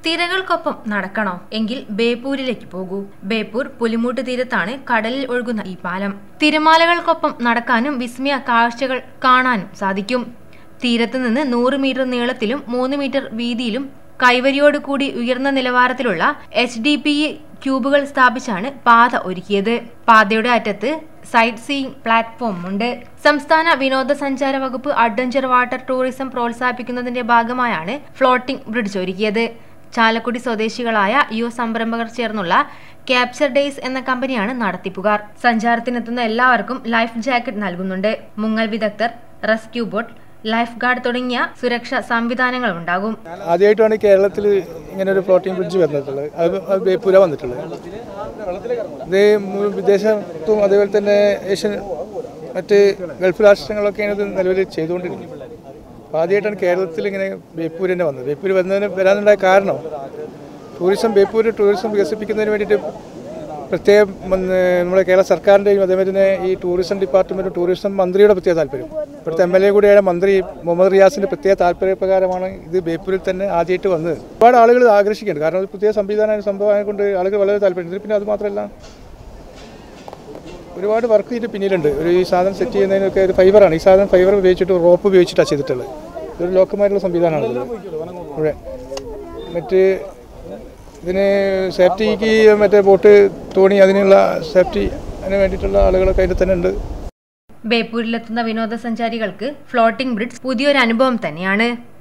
തിരകൾക്കൊപ്പം നടക്കണോ എങ്കിൽ ബേപ്പൂരിലേക്ക് പോകൂ ബേപ്പൂർ പുലിമൂട്ട് തീരത്താണ് കടലിൽ ഒഴുകുന്ന ഈ പാലം തിരമാലകൾക്കൊപ്പം നടക്കാനും വിസ്മയ കാഴ്ചകൾ കാണാനും സാധിക്കും തീരത്ത് നിന്ന് നൂറ് മീറ്റർ നീളത്തിലും മൂന്ന് മീറ്റർ വീതിയിലും കൈവരിയോടുകൂടി ഉയർന്ന നിലവാരത്തിലുള്ള എച്ച് ഡി പി ക്യൂബുകൾ സ്ഥാപിച്ചാണ് പാത ഒരുക്കിയത് പാതയുടെ അറ്റത്ത് സൈറ്റ് സീയിങ് പ്ലാറ്റ്ഫോം ഉണ്ട് സംസ്ഥാന വിനോദസഞ്ചാര വകുപ്പ് അഡ്വഞ്ചർ വാട്ടർ ടൂറിസം പ്രോത്സാഹിപ്പിക്കുന്നതിന്റെ ഭാഗമായാണ് ഫ്ലോട്ടിംഗ് ബ്രിഡ്ജ് ഒരുക്കിയത് ചാലക്കുടി സ്വദേശികളായ യുവ സംരംഭകർ ചേർന്നുള്ള ക്യാപ്ചർ ഡേയ്സ് എന്ന കമ്പനിയാണ് നടത്തിപ്പുകാർ സഞ്ചാരത്തിനെത്തുന്ന എല്ലാവർക്കും ലൈഫ് ജാക്കറ്റ് നൽകുന്നുണ്ട് മുങ്ങൽ വിദഗ്ധർ റെസ്ക്യൂ ബോട്ട് ലൈഫ് ഗാർഡ് തുടങ്ങിയ സുരക്ഷാ സംവിധാനങ്ങൾ ഉണ്ടാകും ആദ്യമായിട്ടാണ് കേരളത്തിൽ ഇങ്ങനെ ഒരു ഫ്ലോട്ടിംഗ് ബ്രിഡ്ജ് വന്നിട്ടുള്ളത് അത് അത് ബേപ്പൂര വന്നിട്ടുള്ളത് ഇത് മു- വിദേശത്തും അതേപോലെ തന്നെ ഏഷ്യൻ മറ്റ് ഗൾഫ് രാഷ്ട്രങ്ങളൊക്കെയാണ് ഇത് നിലവിൽ ചെയ്തുകൊണ്ടിരിക്കുന്നത് അപ്പോൾ ആദ്യമായിട്ടാണ് കേരളത്തിൽ ഇങ്ങനെ ബേപ്പൂർ തന്നെ വന്നത് ബേപ്പൂർ വന്നതിന് വരാനുണ്ടായ കാരണം ടൂറിസം ബേപ്പൂർ ടൂറിസം വികസിപ്പിക്കുന്നതിന് വേണ്ടിയിട്ട് പ്രത്യേകം വന്ന് നമ്മുടെ കേരള സർക്കാരിൻ്റെയും അതേപോലെ തന്നെ ഈ ടൂറിസം ഡിപ്പാർട്ട്മെൻറ്റും ടൂറിസം മന്ത്രിയുടെ പ്രത്യേക താല്പര്യം ഇവിടുത്തെ എം എൽ എ കൂടിയായ മന്ത്രി മുഹമ്മദ് റിയാസിൻ്റെ പ്രത്യേക താല്പര്യപ്രകാരമാണ് ഇത് ബേപ്പൂരിൽ തന്നെ ആദ്യമായിട്ട് വന്നത് ഒരുപാട് ആളുകൾ ആകർഷിക്കുന്നുണ്ട് കാരണം ഒരു പുതിയ സംവിധാനം സംഭവം കൊണ്ട് ആളുകൾ വളരെ താല്പര്യം ഇതിൽ പിന്നെ അത് മാത്രമല്ല ഒരുപാട് വർക്ക് ഇതിൻ്റെ പിന്നിലുണ്ട് ഒരു ഈ സാധനം സെറ്റ് ചെയ്യുന്നതിനൊക്കെ ഒരു ഫൈബറാണ് ഈ സാധനം ഫൈബർ ഉപയോഗിച്ചിട്ട് റോപ്പ് ഉപയോഗിച്ചിട്ടാണ് ചെയ്തിട്ടുള്ളത് ഇതൊരു ലോക്കമായിട്ടുള്ള സംവിധാനമാണ് ഇത് ഇവിടെ മറ്റ് ഇതിന് സേഫ്റ്റിക്ക് മറ്റേ ബോട്ട് തോണി അതിനുള്ള സേഫ്റ്റി അതിന് വേണ്ടിയിട്ടുള്ള ആളുകളൊക്കെ അതിൽ തന്നെ ഉണ്ട് ബേപ്പൂരിലെത്തുന്ന വിനോദസഞ്ചാരികൾക്ക് ഫ്ലോട്ടിംഗ് ബ്രിഡ്ജ് പുതിയൊരു അനുഭവം തന്നെയാണ്